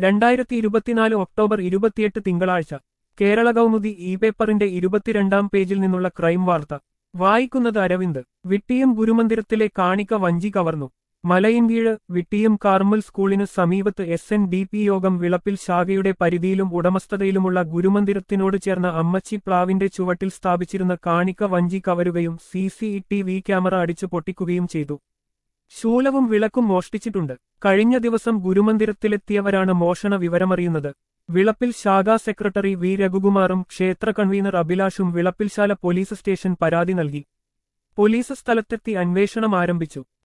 രണ്ടായിരത്തി ഇരുപത്തിനാല് ഒക്ടോബർ ഇരുപത്തിയെട്ട് തിങ്കളാഴ്ച കേരള കൗമുദി ഇ പേപ്പറിന്റെ ഇരുപത്തിരണ്ടാം പേജിൽ നിന്നുള്ള ക്രൈം വാർത്ത വായിക്കുന്നത് അരവിന്ദ് വിട്ടിയം ഗുരുമന്ദിരത്തിലെ കാണിക്ക വഞ്ചി കവർന്നു മലയിൻകീഴ് വിട്ടിയം കാർമൽ സ്കൂളിന് സമീപത്ത് എസ് എൻ ഡി പി യോഗം വിളപ്പിൽ ശാഖയുടെ പരിധിയിലും ഉടമസ്ഥതയിലുമുള്ള ഗുരുമന്ദിരത്തിനോട് ചേർന്ന അമ്മച്ചി പ്ലാവിന്റെ ചുവട്ടിൽ സ്ഥാപിച്ചിരുന്ന കാണിക്ക വഞ്ചി കവരുകയും C C T V camera അടിച്ചു പൊട്ടിക്കുകയും ചെയ്തു ശൂലവും വിളക്കും മോഷ്ടിച്ചിട്ടുണ്ട് കഴിഞ്ഞ ദിവസം ഗുരുമന്ദിരത്തിലെത്തിയവരാണ് മോഷണ വിവരമറിയുന്നത് വിളപ്പിൽ ശാഖാ സെക്രട്ടറി വി രഘുകുമാറും ക്ഷേത്ര കൺവീനർ അഭിലാഷും വിളപ്പിൽശാല പോലീസ് സ്റ്റേഷൻ പരാതി നൽകി പോലീസ് സ്ഥലത്തെത്തി അന്വേഷണം ആരംഭിച്ചു